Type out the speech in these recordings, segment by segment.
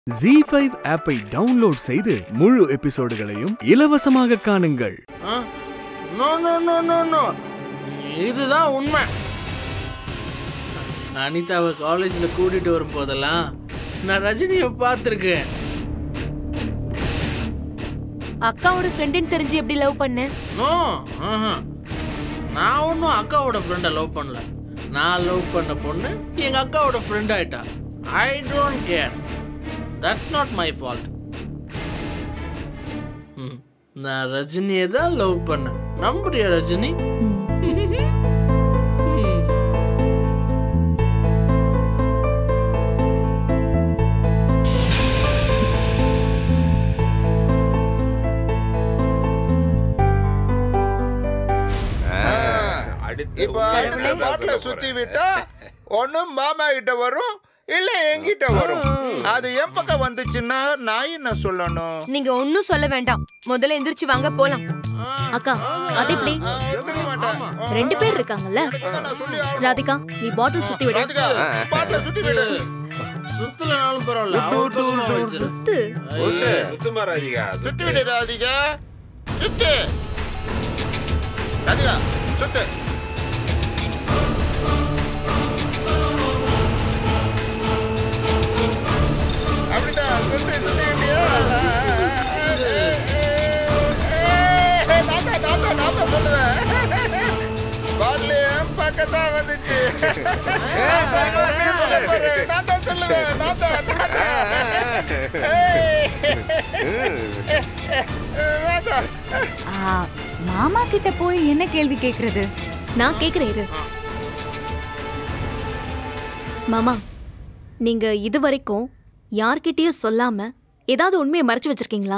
G five ஆப்பை download செய்து முழு எபிசோடுகளையும் இலவசமாக காணுங்கள் no no no no no இதுதான் உண்மை அனிதாவை காலேஜில் கூட்டிட்டு வரும்போதெல்லாம் நான் ரஜினியை பார்த்துருக்கேன் அக்காவோட ஃப்ரெண்டுன்னு தெரிஞ்சு எப்படி லவ் பண்ண நோ நான் ஒன்றும் அக்காவோட ஃப்ரெண்டை லவ் பண்ணல நான் லவ் பண்ண பொண்ணு எங்கள் அக்காவோட ஃப்ரெண்ட் ஆயிட்டா I don't care that's not my fault நான் ரஜினியை தான் லவ் பண்ணேன் நம்புறியா ரஜினி ம். இப்ப இந்த பாட்டில சுத்தி விட்டா ஒண்ணும் மாமா கிட்ட வரும் இல்ல என்கிட்ட வரும் அது என் பக்கம் வந்துச்சுன்னா நான் என்ன சொல்லணும் நீங்க ஒன்னும் சொல்ல வேண்டாம் முதல்ல எந்திரிச்சு வாங்க போலாம் அக்கா அது எப்படி ஆ, எடுத்துக்க மாட்டேன். ஆ, ரெண்டு பேர் இருக்காங்கல்ல இப்பதான் நான் சொல்லி ஆகணும். ராதிகா நீ பாட்டில் சுத்தி விடு ராதிகா, பாட்டில சுத்தி விடு சுத்தலனாலும் பரவாயில்ல அவன் பக்கமா வச்சிரு. சுத்து ஐயே. சுத்தமா ராதிகா சுத்தி விடு ராதிகா சுத்து ராதிகா சுத்து அப்படிதான் சுத்தி சுத்தி விட்டியா நான் தான் நான் தான் நான் தான் சொல்லுவேன் பாட்டில் என் பக்கத்தான் வந்துச்சு நான் தான் உண்மையை சொல்ல போறேன். நான் தான் சொல்லுவேன் நான் தான் நான் தான் ஏய். நான் தான் ஆ, மாமா கிட்ட போய் என்ன கேள்வி கேக்குறது நான் கேக்குறேன் இரு மாமா நீங்க இது வரைக்கும் யார்கிட்டயும் சொல்லாம ஏதாவது உண்மையை மறைச்சு வச்சிருக்கீங்களா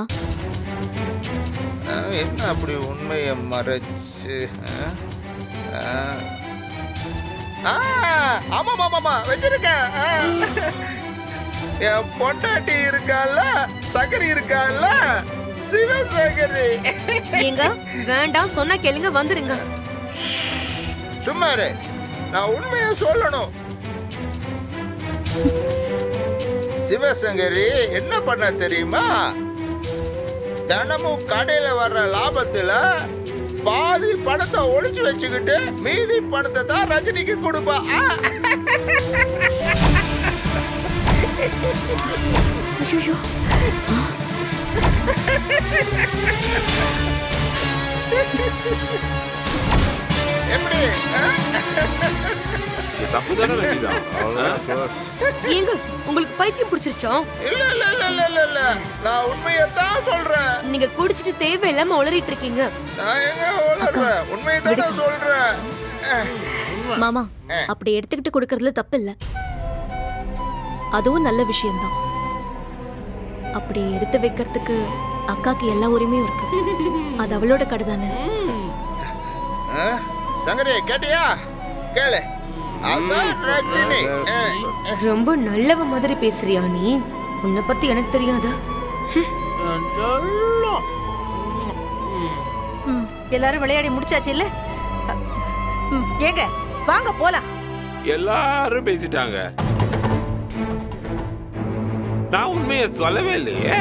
ஆ, என்ன அப்படி உண்மையை மறைச்சு ஆ? ஆ. ஆ, ஆமாம் ஆமாம்மா வச்சிருக்கேன் ஆ. என் பொண்டாட்டி இருக்கால சகரி இருக்கால சிவசகரி ஏங்க வேண்டாம் சொன்னா கேளுங்க வந்துருங்க சும்மா இரு நான் உண்மையை சொல்லணும் சிவசங்கரி என்ன பண்ண தெரியுமா தினமும் கடையில வர்ற லாபத்துல பாதி பணத்தை ஒளிச்சு வச்சுக்கிட்டு மீதி பணத்தை தான் ரஜினிக்கு கொடுப்பா ஆ. எப்படி ஆ? தப்பு தானே ரஞ்சிதா ஏங்க உங்களுக்கு பைத்தியம் பிடிச்சிருச்சா இல்ல இல்ல இல்ல இல்ல இல்ல இல்ல நான் உண்மையை தான் சொல்றேன் நீங்க குடிச்சிட்டு தேவையில்லாம உளறிட்டு இருக்கீங்க நான் எங்க உளறேன் உண்மையை தானே சொல்றேன் மாமா அப்படி எடுத்துக்கிட்டு கொடுக்கறதுல தப்பு இல்ல அதுவும் நல்ல விஷயம்தான் அப்படி எடுத்து வைக்கிறதுக்கு அக்காக்கு எல்லா உரிமையும் இருக்கு அது அவளோட கடை தானே ஆ? சங்கரி கேட்டியா கேளு அதான் ரஜினி ஆ. ரொம்ப நல்லவ மாதிரி பேசுறியா நீ உன்னை பத்தி எனக்கு தெரியாதா என் செல்லம். ம், எல்லாரும் விளையாடி முடிச்சாச்சு இல்ல ம், ஏங்க வாங்க போலாம் எல்லாரும் பேசிட்டாங்க நான் உண்மையை சொல்லவே இல்லையே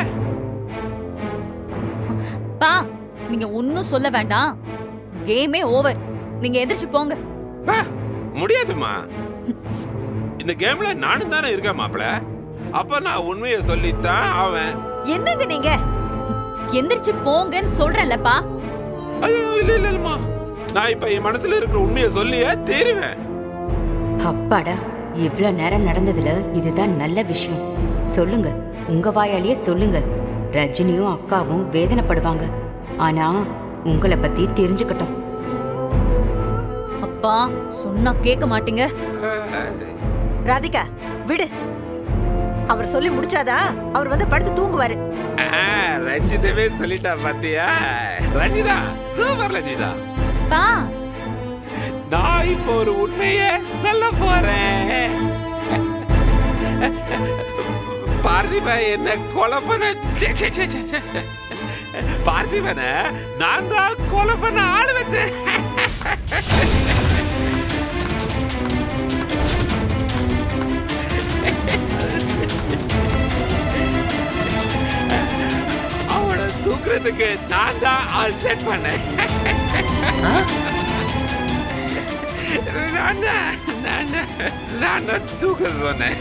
பா நீங்க ஒன்னும் சொல்ல வேண்டாம் கேமே ஓவர் நீங்க எந்திரிச்சு போங்க பா, முடியாதும்மா இந்த கேம்ல நானும் தானே இருக்கேன் மாப்ள அப்ப நான் உண்மையை சொல்லித்தான் அவன் என்னங்க நீங்க எந்திரிச்சு போங்கன்னு சொல்றேன்லப்பா ஐயோ இல்ல இல்ல இல்லம்மா நான் இப்ப என் மனசுல இருக்கிற உண்மையை சொல்லியே தீருவேன் அப்பாடா இவ்ளோ நேரம் நடந்ததுல இதுதான் நல்ல விஷயம் சொல்லுங்க உங்க வாயாலேயே சொல்லுங்க ரஜினியும் அக்காவும் வேதனைப்படுவாங்க ஆனா உங்களை பத்தி தெரிஞ்சுக்கட்டும் அப்பா சொன்னா கேட்க மாட்டீங்க ராதிகா விடு அவர் சொல்லி முடிச்சாதா அவர் வந்து படுத்து தூங்குவாரு ஆ, ரஞ்சிதவே சொல்லிட்டா பாத்தியா ரஞ்சிதா சூப்பர் ரஞ்சிதா பா நான் இப்போ ஒரு உண்மையை சொல்ல போறேன் பார்த்திபன் என்ன கொலை பண்ண ச்சே, ச்சே, ச்சே, ச்சே, ச்சே. பார்த்திபனை நான் தான் கொலை பண்ண ஆள் வச்சேன் தூக்குறதுக்கு நான் தான் ஆள் செட் பண்ணேன் நான் தான் நான் தான் நான் தான் தூக்க சொன்னேன்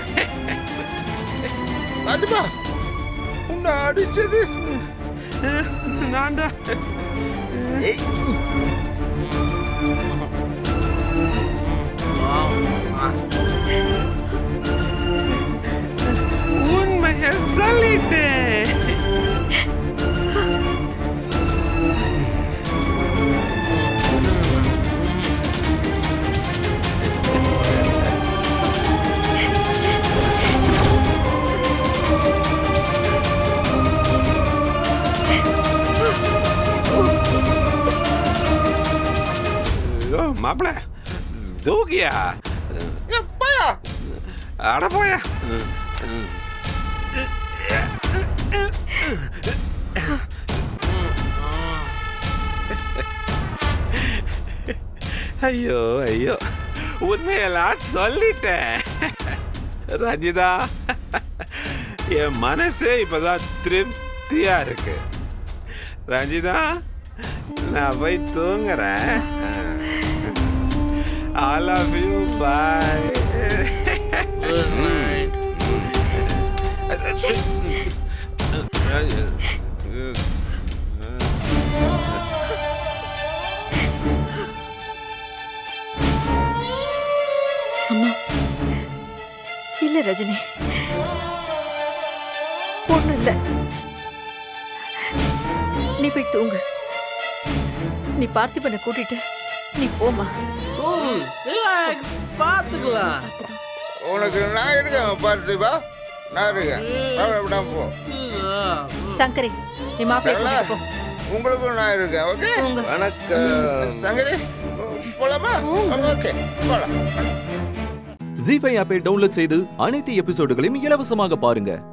ராஜமா உன்னை அடிச்சது நான் தான் ஏய், உண்மைய சொல்லிட்டேன் ஐயோ, மாப்பிள தூக்கியா எப்பயா அட போயா ஐயோ ஐயோ உண்மையெல்லாம் சொல்லிட்டேன் ரஞ்சிதா என் மனசே இப்பதான் திருப்தியா இருக்கு ரஞ்சிதா நான் போய் தூங்குறேன் I love you. Bye. Good night. இல்ல ரஜினி ஒண்ணும் இல்ல நீ போய் தூங்கு நீ பார்த்திபனை கூட்டிட்டு நீ போமா Cool. Relax. பார்த்துக்கலாம் உனக்கு நான் இருக்கேன் பார்த்திபா நான் இருக்கேன் அவளை விடாம போ சங்கரி நீ மாப்பிள்ளை சரளா கூட்டிட்டு போ உங்களுக்கும் நான் இருக்கேன் ஓகே வணக்கம் சங்கரி போலாமா ஓகே போலாம் ஜி ஃபைவ் ஆப்பை டவுன்லோட் செய்து அனைத்து எபிசோடுகளையும் இலவசமாக பாருங்க